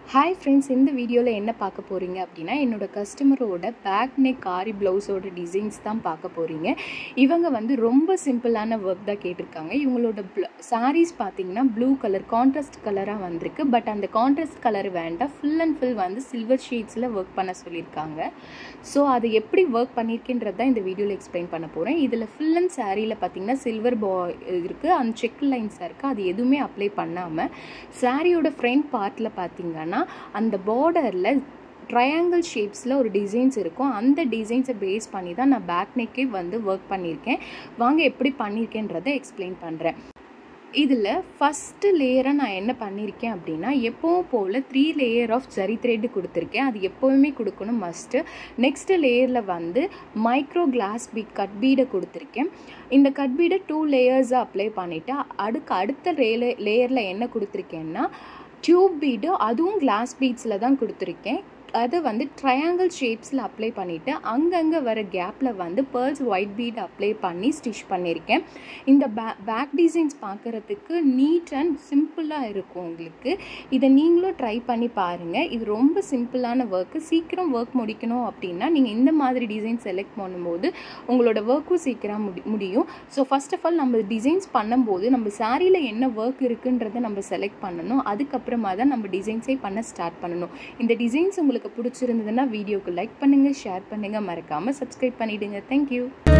hi friends இந்த வீடியோவில் என்ன பார்க்க போகிறீங்க அப்படின்னா என்னோடய கஸ்டமரோட பேக் நெக் ஆரி ப்ளவுஸோட டிசைன்ஸ் தான் பார்க்க போகிறீங்க இவங்க வந்து ரொம்ப சிம்பிளான ஒர்க் தான் கேட்டிருக்காங்க இவங்களோட சாரீஸ் பார்த்தீங்கன்னா ப்ளூ கலர் கான்ட்ராஸ்ட் கலராக வந்திருக்கு பட் அந்த கான்ட்ராஸ்ட் கலர் வேண்டாம் ஃபுல் அண்ட் ஃபுல் வந்து சில்வர் ஷீட்ஸில் ஒர்க் பண்ண சொல்லியிருக்காங்க ஸோ அது எப்படி ஒர்க் பண்ணியிருக்கேன்றது தான் இந்த வீடியோவில் எக்ஸ்பிளைன் பண்ண போகிறேன் இதில் ஃபுல் அண்ட் சாரியில் பார்த்தீங்கன்னா சில்வர் பா இருக்குது அந்த செக் லைன்ஸாக இருக்குது அது எதுவுமே அப்ளை பண்ணாமல் சாரியோட ஃப்ரண்ட் பார்ட்டில் பார்த்தீங்கன்னா அந்த பார்டரில் ட்ரையாங்கிள் ஷேப்ஸில் ஒரு டிசைன்ஸ் இருக்கும் அந்த டிசைன்ஸை பேஸ் பண்ணி தான் நான் பேக் நெக்கே வந்து ஒர்க் பண்ணியிருக்கேன் வாங்க எப்படி பண்ணியிருக்கேன்றதை எக்ஸ்பிளைன் பண்ணுறேன் இதில் ஃபஸ்ட்டு லேயராக நான் என்ன பண்ணியிருக்கேன் அப்படின்னா எப்போவும் போல் த்ரீ லேயர் ஆஃப் ஜரி த்ரெட்டு கொடுத்துருக்கேன் அது எப்போவுமே கொடுக்கணும் மஸ்ட்டு நெக்ஸ்ட்டு லேயரில் வந்து மைக்ரோ கிளாஸ் பீட் கட் பீடை கொடுத்துருக்கேன் இந்த கட் பீடை டூ லேயர்ஸாக அப்ளை பண்ணிவிட்டு அடுக்கு அடுத்த லேல லேயரில் என்ன கொடுத்துருக்கேன்னா டியூப் பீடு அதுவும் கிளாஸ் பீட்ஸில் தான் கொடுத்துருக்கேன் அதை வந்து ட்ரையாங்கிள் ஷேப்ஸில் அப்ளை பண்ணிவிட்டு அங்கங்கே வர கேப்பில் வந்து பேர்ல்ஸ் ஒயிட் பீட் அப்ளை பண்ணி ஸ்டிச் பண்ணியிருக்கேன் இந்த பே பேக் டிசைன்ஸ் பார்க்குறதுக்கு நீட் அண்ட் சிம்பிளாக இருக்கும் உங்களுக்கு இதை நீங்களும் ட்ரை பண்ணி பாருங்கள் இது ரொம்ப சிம்பிளான ஒர்க்கு சீக்கிரம் ஒர்க் முடிக்கணும் அப்படின்னா நீங்கள் இந்த மாதிரி டிசைன் செலக்ட் பண்ணும்போது உங்களோட ஒர்க்கும் சீக்கிரம் முடி முடியும் ஸோ ஃபஸ்ட் ஆஃப் ஆல் நம்ம டிசைன்ஸ் பண்ணும்போது நம்ம சாரியில் என்ன ஒர்க் இருக்குன்றதை நம்ம செலக்ட் பண்ணணும் அதுக்கப்புறமா தான் நம்ம டிசைன்ஸே பண்ண ஸ்டார்ட் பண்ணணும் இந்த டிசைன்ஸ் உங்களுக்கு பிடிச்சிருந்ததுன்னா வீடியோக்கு லைக் பண்ணுங்கள் ஷேர் பண்ணுங்கள் மறக்காமல் சப்ஸ்கிரைப் பண்ணிவிடுங்க தேங்க்யூ